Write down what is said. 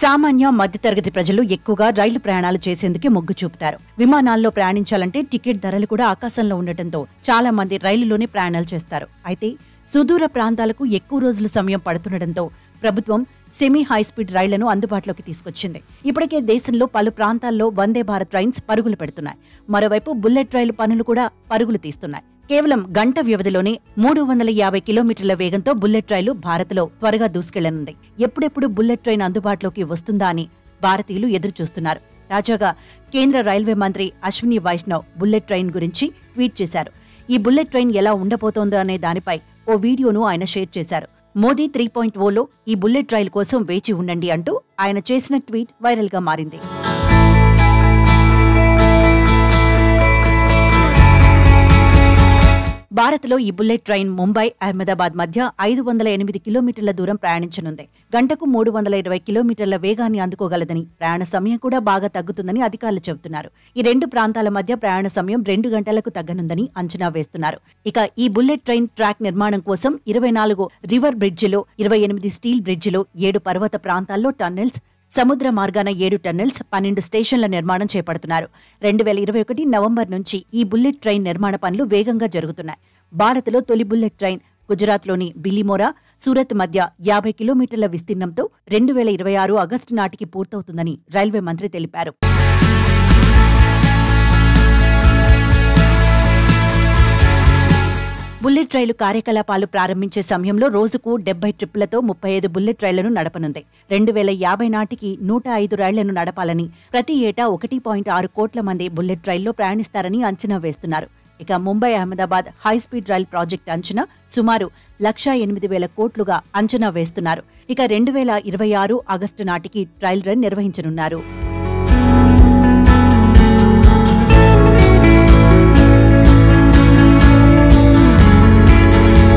సామాన్య మధ్యతరగతి ప్రజలు ఎక్కువగా రైలు ప్రయాణాలు చేసేందుకే మొగ్గు చూపుతారు విమానాల్లో ప్రయాణించాలంటే టికెట్ ధరలు కూడా ఆకాశంలో ఉండటంతో చాలా మంది రైలులోనే ప్రయాణాలు చేస్తారు అయితే సుదూర ప్రాంతాలకు ఎక్కువ రోజుల సమయం పడుతుండటంతో ప్రభుత్వం సెమీ హైస్పీడ్ రైళ్లను అందుబాటులోకి తీసుకొచ్చింది ఇప్పటికే దేశంలో పలు ప్రాంతాల్లో వందే భారత్ ట్రైన్స్ పరుగులు పెడుతున్నాయి మరోవైపు బుల్లెట్ రైలు పనులు కూడా పరుగులు తీస్తున్నాయి కేవలం గంట వ్యవధిలోనే మూడు వందల యాభై కిలోమీటర్ల వేగంతో బుల్లెట్ రైలు భారత్లో త్వరగా దూసుకెళ్లనుంది ఎప్పుడెప్పుడు బుల్లెట్ ట్రైన్ అందుబాటులోకి వస్తుందా అని భారతీయులు ఎదురుచూస్తున్నారు తాజాగా కేంద్ర రైల్వే మంత్రి అశ్విని వైష్ణవ్ బుల్లెట్ ట్రైన్ గురించి ట్వీట్ చేశారు ఈ బుల్లెట్ ట్రైన్ ఎలా ఉండబోతోందో అనే దానిపై ఓ వీడియోను ఆయన షేర్ చేశారు మోదీ త్రీ పాయింట్ ఓలో ఈ బుల్లెట్ రైలు కోసం వేచి ఉండండి అంటూ ఆయన చేసిన ట్వీట్ వైరల్గా మారింది భారత్లో ఈ బుల్లెట్ ట్రైన్ ముంబై అహ్మదాబాద్ మధ్య ఐదు వందల ఎనిమిది కిలోమీటర్ల దూరం ప్రయాణించనుంది గంటకు మూడు వందల ఇరవై కిలోమీటర్ల వేగాన్ని అందుకోగలదని ప్రయాణ సమయం కూడా బాగా తగ్గుతుందని అధికారులు చెబుతున్నారు ఈ రెండు ప్రాంతాల మధ్య ప్రయాణ సమయం రెండు గంటలకు తగ్గనుందని అంచనా వేస్తున్నారు ఇక ఈ బుల్లెట్ ట్రైన్ ట్రాక్ నిర్మాణం కోసం ఇరవై నాలుగు రివర్ బ్రిడ్జిలో ఇరవై ఎనిమిది స్టీల్ బ్రిడ్జిలో ఏడు పర్వత ప్రాంతాల్లో టన్నెల్స్ సముద్ర మార్గాన ఏడు టన్నెల్స్ పన్నెండు స్టేషన్ల నిర్మాణం చేపడుతున్నారు రెండు వేల ఇరవై ఒకటి నవంబర్ నుంచి ఈ బుల్లెట్ ట్రైన్ నిర్మాణ పనులు వేగంగా జరుగుతున్నాయి భారత్లో తొలి బుల్లెట్ ట్రైన్ గుజరాత్లోని బిల్లిమోరా సూరత్ మధ్య యాభై కిలోమీటర్ల విస్తీర్ణంతో రెండు వేల ఇరవై ఆరు ఆగస్టు నాటికి పూర్తవుతుందని రైల్వే మంత్రి తెలిపారు బుల్లెట్ రైలు కార్యకలాపాలు ప్రారంభించే సమయంలో రోజుకు డెబ్బై ట్రిప్పులతో ముప్పై ఐదు బుల్లెట్ రైళ్లను నడపనుంది రెండు వేల యాభై నాటికి నూట ఐదు రైళ్లను నడపాలని ప్రతి ఏటా ఒకటి పాయింట్ ఆరు కోట్ల మంది బుల్లెట్ రైల్లో ప్రయాణిస్తారని అంచనా వేస్తున్నారు ఇక Mumbai Ahmedabad high speed rail project అంచనా సుమారు లక్షా ఎనిమిది వేల కోట్లుగా అంచనా వేస్తున్నారు ఇక రెండు వేల ఇరవై ఆరు ఆగస్టు నాటికి ట్రయల్ రన్ నిర్వహించనున్నారు